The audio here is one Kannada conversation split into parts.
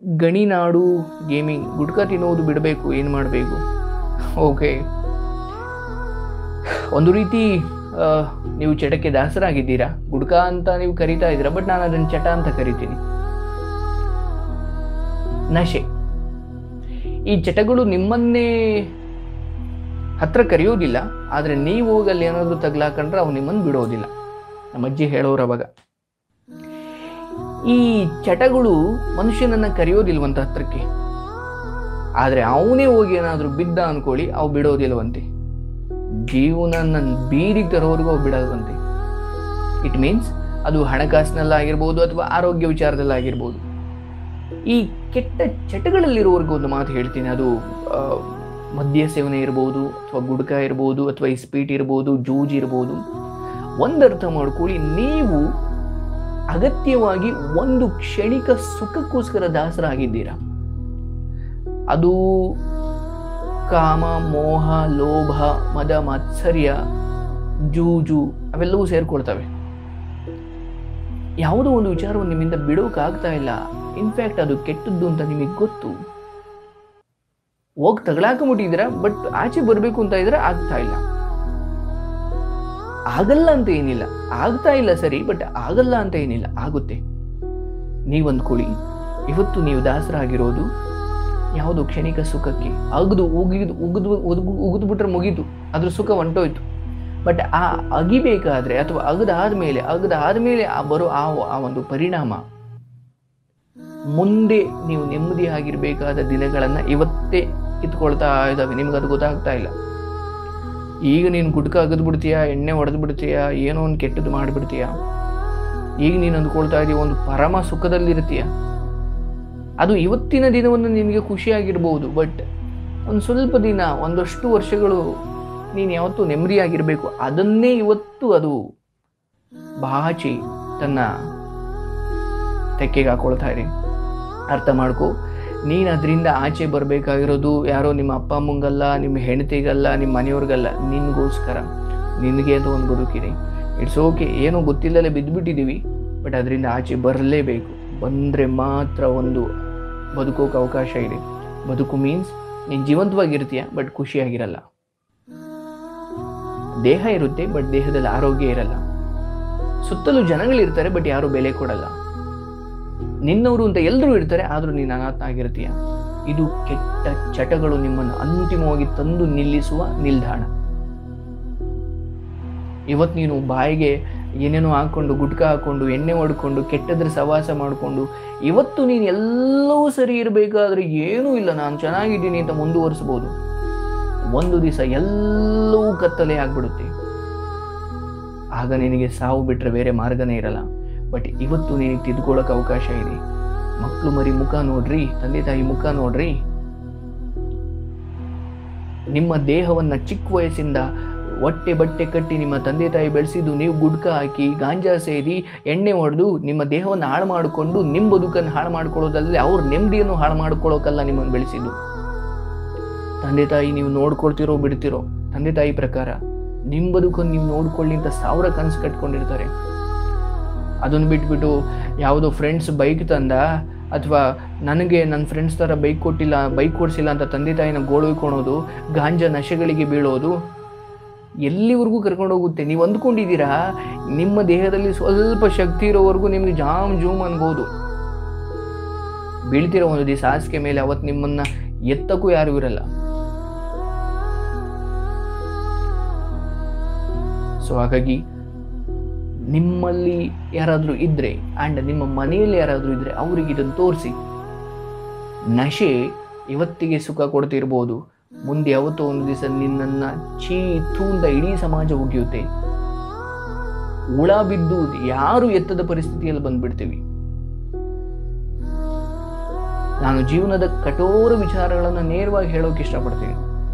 ಗಣಿನಾಡು ಗೇಮಿಂಗ್ ಗುಟ್ಕಾ ತಿನ್ನೋದು ಬಿಡಬೇಕು ಏನು ಮಾಡಬೇಕು ಓಕೆ ಒಂದು ರೀತಿ ಆ, ನೀವು ಚಟಕ್ಕೆ ದಾಸರಾಗಿದ್ದೀರಾ ಗುಡ್ಕಾ ಅಂತ ನೀವು ಕರಿತಾ ಇದ್ದೀರಾ ಬಟ್ ನಾನು ಅದನ್ನು ಚಟ ಅಂತ ಕರಿತೀನಿ ನಶೆ ಈ ಚಟಗಳು ನಿಮ್ಮನ್ನೇ ಹತ್ರ ಕರೆಯೋದಿಲ್ಲ ಆದರೆ ನೀವು ಹೋಗಲ್ಲಿ ಏನಾದರೂ ತಗ್ಲಾಕೊಂಡ್ರೆ ಅವು ನಿಮ್ಮನ್ನು ಬಿಡೋದಿಲ್ಲ ನಮ್ಮ ಅಜ್ಜಿ ಹೇಳೋರು ಅವಾಗ ಈ ಚಟಗಳು ಮನುಷ್ಯನನ್ನ ಕರೆಯೋದಿಲ್ವಂತ ಹತ್ರಕ್ಕೆ ಆದರೆ ಅವನೇ ಹೋಗಿ ಏನಾದರೂ ಬಿದ್ದ ಅನ್ಕೊಳ್ಳಿ ಅವು ಬಿಡೋದಿಲ್ವಂತೆ ಜೀವನ ಬೀದಿಗೆ ತರೋವರೆಗೂ ಅವು ಬಿಡೋದಂತೆ ಇಟ್ ಮೀನ್ಸ್ ಅದು ಹಣಕಾಸಿನಲ್ಲಾಗಿರ್ಬೋದು ಅಥವಾ ಆರೋಗ್ಯ ವಿಚಾರದಲ್ಲಾಗಿರ್ಬೋದು ಈ ಕೆಟ್ಟ ಚಟಗಳಲ್ಲಿರುವವರೆಗೂ ಒಂದು ಮಾತು ಹೇಳ್ತೀನಿ ಅದು ಆ, ಮದ್ಯ ಸೇವನೆ ಇರ್ಬೋದು ಅಥವಾ ಗುಡ್ಕ ಇರ್ಬೋದು ಅಥವಾ ಇಸ್ಪೀಟ್ ಇರ್ಬೋದು ಜೂಜ್ ಇರ್ಬೋದು ಒಂದರ್ಥ ಮಾಡ್ಕೊಳ್ಳಿ ನೀವು ಅಗತ್ಯವಾಗಿ ಒಂದು ಕ್ಷಣಿಕ ಸುಖಕ್ಕೋಸ್ಕರ ದಾಸರಾಗಿದ್ದೀರಾ ಅದು ಕಾಮ ಮೋಹ ಲೋಭ ಮದ ಮಾತ್ಸರ್ಯ ಜೂಜು ಅವೆಲ್ಲವೂ ಸೇರ್ಕೊಳ್ತವೆ ಯಾವುದೋ ಒಂದು ವಿಚಾರವನ್ನು ನಿಮ್ಮಿಂದ ಬಿಡೋಕ್ಕಾಗ್ತಾ ಇಲ್ಲ ಇನ್ಫ್ಯಾಕ್ಟ್ ಅದು ಕೆಟ್ಟದ್ದು ಅಂತ ನಿಮಗೆ ಗೊತ್ತು ಹೋಗಿ ತಗೊಳಾಕೊಂಬಿಟ್ಟಿದ್ದೀರಾ ಬಟ್ ಆಚೆ ಬರಬೇಕು ಅಂತ ಇದ್ರೆ ಆಗ್ತಾ ಇಲ್ಲ ಆಗಲ್ಲ ಅಂತ ಏನಿಲ್ಲ ಆಗ್ತಾ ಇಲ್ಲ ಸರಿ ಬಟ್ ಆಗಲ್ಲ ಅಂತ ಏನಿಲ್ಲ ಆಗುತ್ತೆ ನೀವು ಅಂದ್ಕೊಳ್ಳಿ ಇವತ್ತು ನೀವು ದಾಸರಾಗಿರೋದು ಯಾವುದೋ ಕ್ಷಣಿಕ ಸುಖಕ್ಕೆ ಅಗದು ಉಗಿದು ಉಗಿದು ಉಗಿದು ಉಗಿದು ಬಿಟ್ರೆ ಮುಗೀತು ಅದ್ರ ಸುಖ ಹೊಂಟೋಯ್ತು ಬಟ್ ಆ ಅಗಿಬೇಕಾದ್ರೆ ಅಥವಾ ಅಗದಾದ್ಮೇಲೆ ಅಗದಾದ್ಮೇಲೆ ಆ ಬರೋ ಆ ಆ ಒಂದು ಪರಿಣಾಮ ಮುಂದೆ ನೀವು ನೆಮ್ಮದಿಯಾಗಿರ್ಬೇಕಾದ ದಿನಗಳನ್ನ ಇವತ್ತೇ ಕಿತ್ಕೊಳ್ತಾ ಇದ್ದಾವೆ ನಿಮ್ಗೆ ಅದು ಗೊತ್ತಾಗ್ತಾ ಇಲ್ಲ ಈಗ ನೀನು ಗುಡ್ಕ ಅಗದು ಬಿಡ್ತೀಯಾ ಎಣ್ಣೆ ಹೊಡೆದು ಬಿಡ್ತೀಯಾ ಏನೋ ಒಂದು ಕೆಟ್ಟದ್ದು ಮಾಡಿಬಿಡ್ತೀಯಾ ಈಗ ನೀನು ಅಂದ್ಕೊಳ್ತಾ ಇದೀಯ ಒಂದು ಪರಮ ಸುಖದಲ್ಲಿರ್ತೀಯ ಅದು ಇವತ್ತಿನ ದಿನವನ್ನು ನಿನಗೆ ಖುಷಿಯಾಗಿರ್ಬೋದು ಬಟ್ ಒಂದು ಸ್ವಲ್ಪ ದಿನ ಒಂದಷ್ಟು ವರ್ಷಗಳು ನೀನು ಯಾವತ್ತೂ ನೆಮ್ಮದಿಯಾಗಿರಬೇಕು ಅದನ್ನೇ ಇವತ್ತು ಅದು ಬಾಚಿ ತನ್ನ ತೆಕ್ಕೆಗೆ ಹಾಕೊಳ್ತಾ ಇದೆ ಅರ್ಥ ಮಾಡ್ಕೊ ನೀನು ಅದರಿಂದ ಆಚೆ ಬರಬೇಕಾಗಿರೋದು ಯಾರೋ ನಿಮ್ಮ ಅಪ್ಪ ಅಮ್ಮಂಗಲ್ಲ ನಿಮ್ಮ ಹೆಂಡತಿಗಲ್ಲ ನಿಮ್ಮ ಮನೆಯವ್ರಿಗಲ್ಲ ನಿನಗೋಸ್ಕರ ನಿನಗೆ ಅಂತ ಒಂದು ಬದುಕಿದೆ ಇಟ್ಸ್ ಓಕೆ ಏನೋ ಗೊತ್ತಿಲ್ಲದೆ ಬಿದ್ದುಬಿಟ್ಟಿದ್ದೀವಿ ಬಟ್ ಅದರಿಂದ ಆಚೆ ಬರಲೇಬೇಕು ಬಂದರೆ ಮಾತ್ರ ಒಂದು ಬದುಕೋಕೆ ಅವಕಾಶ ಇದೆ ಬದುಕು ಮೀನ್ಸ್ ನೀನು ಜೀವಂತವಾಗಿರ್ತೀಯ ಬಟ್ ಖುಷಿಯಾಗಿರಲ್ಲ ದೇಹ ಇರುತ್ತೆ ಬಟ್ ದೇಹದಲ್ಲಿ ಆರೋಗ್ಯ ಇರಲ್ಲ ಸುತ್ತಲೂ ಜನಗಳಿರ್ತಾರೆ ಬಟ್ ಯಾರು ಬೆಲೆ ಕೊಡಲ್ಲ ನಿನ್ನವರು ಅಂತ ಎಲ್ಲರೂ ಇರ್ತಾರೆ ಆದರೂ ನೀನು ಅನಾಥ ಆಗಿರ್ತೀಯ ಇದು ಕೆಟ್ಟ ಚಟಗಳು ನಿಮ್ಮನ್ನು ಅಂತಿಮವಾಗಿ ತಂದು ನಿಲ್ಲಿಸುವ ನಿಲ್ದಾಣ ಇವತ್ತು ನೀನು ಬಾಯಿಗೆ ಏನೇನೋ ಹಾಕೊಂಡು ಗುಟ್ಕ ಹಾಕೊಂಡು ಎಣ್ಣೆ ಹೊಡ್ಕೊಂಡು ಕೆಟ್ಟದ್ರ ಸವಾಸ ಮಾಡಿಕೊಂಡು ಇವತ್ತು ನೀನು ಎಲ್ಲವೂ ಸರಿ ಇರಬೇಕಾದ್ರೆ ಏನೂ ಇಲ್ಲ ನಾನು ಚೆನ್ನಾಗಿದ್ದೀನಿ ಅಂತ ಮುಂದುವರಿಸ್ಬೋದು ಒಂದು ದಿವಸ ಎಲ್ಲವೂ ಕತ್ತಲೆ ಆಗ್ಬಿಡುತ್ತೆ ಆಗ ನಿನಗೆ ಸಾವು ಬಿಟ್ಟರೆ ಬೇರೆ ಮಾರ್ಗನೇ ಇರಲ್ಲ ಬಟ್ ಇವತ್ತು ನಿನಗೆ ತಿದ್ಕೊಳ್ಳೋಕೆ ಅವಕಾಶ ಇದೆ ಮಕ್ಕಳು ಮರಿ ಮುಖ ನೋಡ್ರಿ ತಂದೆ ತಾಯಿ ಮುಖ ನೋಡ್ರಿ ನಿಮ್ಮ ದೇಹವನ್ನ ಚಿಕ್ಕ ವಯಸ್ಸಿಂದ ಹೊಟ್ಟೆ ಬಟ್ಟೆ ಕಟ್ಟಿ ನಿಮ್ಮ ತಂದೆ ತಾಯಿ ಬೆಳೆಸಿದ್ದು ನೀವು ಗುಡ್ಕ ಹಾಕಿ ಗಾಂಜಾ ಸೇದಿ ಎಣ್ಣೆ ಹೊಡೆದು ನಿಮ್ಮ ದೇಹವನ್ನು ಹಾಳು ಮಾಡಿಕೊಂಡು ನಿಮ್ಮ ಬದುಕನ್ನು ಹಾಳು ಮಾಡ್ಕೊಳ್ಳೋದಲ್ಲದೆ ಅವ್ರ ನೆಮ್ಮದಿಯನ್ನು ಹಾಳು ಮಾಡ್ಕೊಳ್ಳೋಕಲ್ಲ ನಿಮ್ಮನ್ನು ಬೆಳೆಸಿದ್ದು ತಂದೆ ತಾಯಿ ನೀವು ನೋಡ್ಕೊಳ್ತಿರೋ ಬಿಡ್ತಿರೋ ತಂದೆ ತಾಯಿ ಪ್ರಕಾರ ನಿಮ್ಮ ಬದುಕನ್ನು ನೀವು ನೋಡ್ಕೊಳ್ಳಿ ಅಂತ ಸಾವಿರ ಕನಸು ಕಟ್ಕೊಂಡಿರ್ತಾರೆ ಅದನ್ನು ಬಿಟ್ಬಿಟ್ಟು ಯಾವುದೋ ಫ್ರೆಂಡ್ಸ್ ಬೈಕ್ ತಂದ ಅಥವಾ ನನಗೆ ನನ್ನ ಫ್ರೆಂಡ್ಸ್ ಥರ ಬೈಕ್ ಕೊಟ್ಟಿಲ್ಲ ಬೈಕ್ ಕೊಡಿಸಿಲ್ಲ ಅಂತ ತಂದೆ ತಾಯಿನ ಗೋಳುಕೊಳೋದು ಗಾಂಜಾ ನಶೆಗಳಿಗೆ ಬೀಳೋದು ಎಲ್ಲಿವರೆಗೂ ಕರ್ಕೊಂಡು ಹೋಗುತ್ತೆ ನೀವು ಅಂದ್ಕೊಂಡಿದ್ದೀರಾ ನಿಮ್ಮ ದೇಹದಲ್ಲಿ ಸ್ವಲ್ಪ ಶಕ್ತಿ ಇರೋವರೆಗೂ ನಿಮಗೆ ಜಾಮ್ ಜೂಮ್ ಅನ್ಬೋದು ಬೀಳ್ತಿರೋ ಒಂದು ದಿವಸ ಹಾಸಿಗೆ ಮೇಲೆ ಅವತ್ತು ನಿಮ್ಮನ್ನ ಎತ್ತಕ್ಕೂ ಯಾರು ಇರಲ್ಲ ಸೊ ಹಾಗಾಗಿ ನಿಮ್ಮಲ್ಲಿ ಯಾರಾದರೂ ಇದ್ರೆ ಆ್ಯಂಡ್ ನಿಮ್ಮ ಮನೆಯಲ್ಲಿ ಯಾರಾದರೂ ಇದ್ರೆ ಅವರಿಗೆ ಇದನ್ನು ತೋರಿಸಿ ನಶೆ ಇವತ್ತಿಗೆ ಸುಖ ಕೊಡ್ತಿರ್ಬೋದು ಮುಂದೆ ಯಾವತ್ತೋ ಒಂದು ದಿವಸ ನಿನ್ನನ್ನ ಚೀ ತೂಂದ ಇಡೀ ಸಮಾಜ ಉಗಿಯುತ್ತೆ ಹುಳ ಬಿದ್ದು ಯಾರು ಎತ್ತದ ಪರಿಸ್ಥಿತಿಯಲ್ಲಿ ಬಂದ್ಬಿಡ್ತೀವಿ ನಾನು ಜೀವನದ ಕಠೋರ ವಿಚಾರಗಳನ್ನು ನೇರವಾಗಿ ಹೇಳೋಕೆ ಇಷ್ಟಪಡ್ತೀನಿ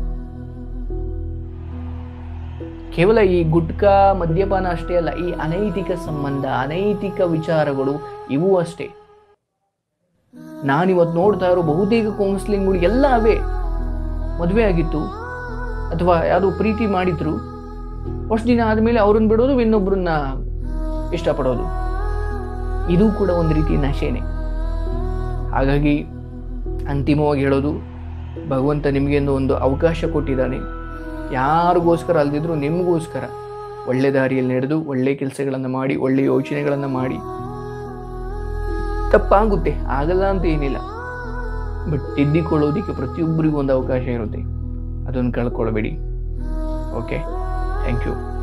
ಕೇವಲ ಈ ಗುಟ್ಕಾ ಮದ್ಯಪಾನ ಅಷ್ಟೇ ಅಲ್ಲ ಈ ಅನೈತಿಕ ಸಂಬಂಧ ಅನೈತಿಕ ವಿಚಾರಗಳು ಇವು ಅಷ್ಟೇ ನಾನಿವತ್ತು ನೋಡ್ತಾ ಇರೋ ಬಹುತೇಕ ಕೌನ್ಸಿಲಿಂಗ್ಗಳು ಎಲ್ಲ ಅವೇ ಮದುವೆ ಆಗಿತ್ತು ಅಥವಾ ಯಾವುದೋ ಪ್ರೀತಿ ಮಾಡಿದ್ರು ಅಷ್ಟು ದಿನ ಆದಮೇಲೆ ಅವ್ರನ್ನ ಬಿಡೋದು ಇನ್ನೊಬ್ರನ್ನ ಇಷ್ಟಪಡೋದು ಇದು ಕೂಡ ಒಂದು ರೀತಿ ನಶೆನೆ ಹಾಗಾಗಿ ಅಂತಿಮವಾಗಿ ಹೇಳೋದು ಭಗವಂತ ನಿಮಗೆಂದು ಒಂದು ಅವಕಾಶ ಕೊಟ್ಟಿದ್ದಾನೆ ಯಾರಿಗೋಸ್ಕರ ಅಲ್ದಿದ್ರು ನಿಮಗೋಸ್ಕರ ಒಳ್ಳೆ ದಾರಿಯಲ್ಲಿ ನಡೆದು ಒಳ್ಳೆ ಕೆಲಸಗಳನ್ನು ಮಾಡಿ ಒಳ್ಳೆ ಯೋಚನೆಗಳನ್ನು ಮಾಡಿ ತಪ್ಪಾಗುತ್ತೆ ಆಗಲ್ಲ ಅಂತ ಏನಿಲ್ಲ ಬಟ್ ತಿದ್ದಿಕೊಳ್ಳೋದಕ್ಕೆ ಪ್ರತಿಯೊಬ್ಬರಿಗೂ ಒಂದು ಅವಕಾಶ ಇರುತ್ತೆ ಅದನ್ನು ಕಳ್ಕೊಳ್ಬೇಡಿ ಓಕೆ ಥ್ಯಾಂಕ್ ಯು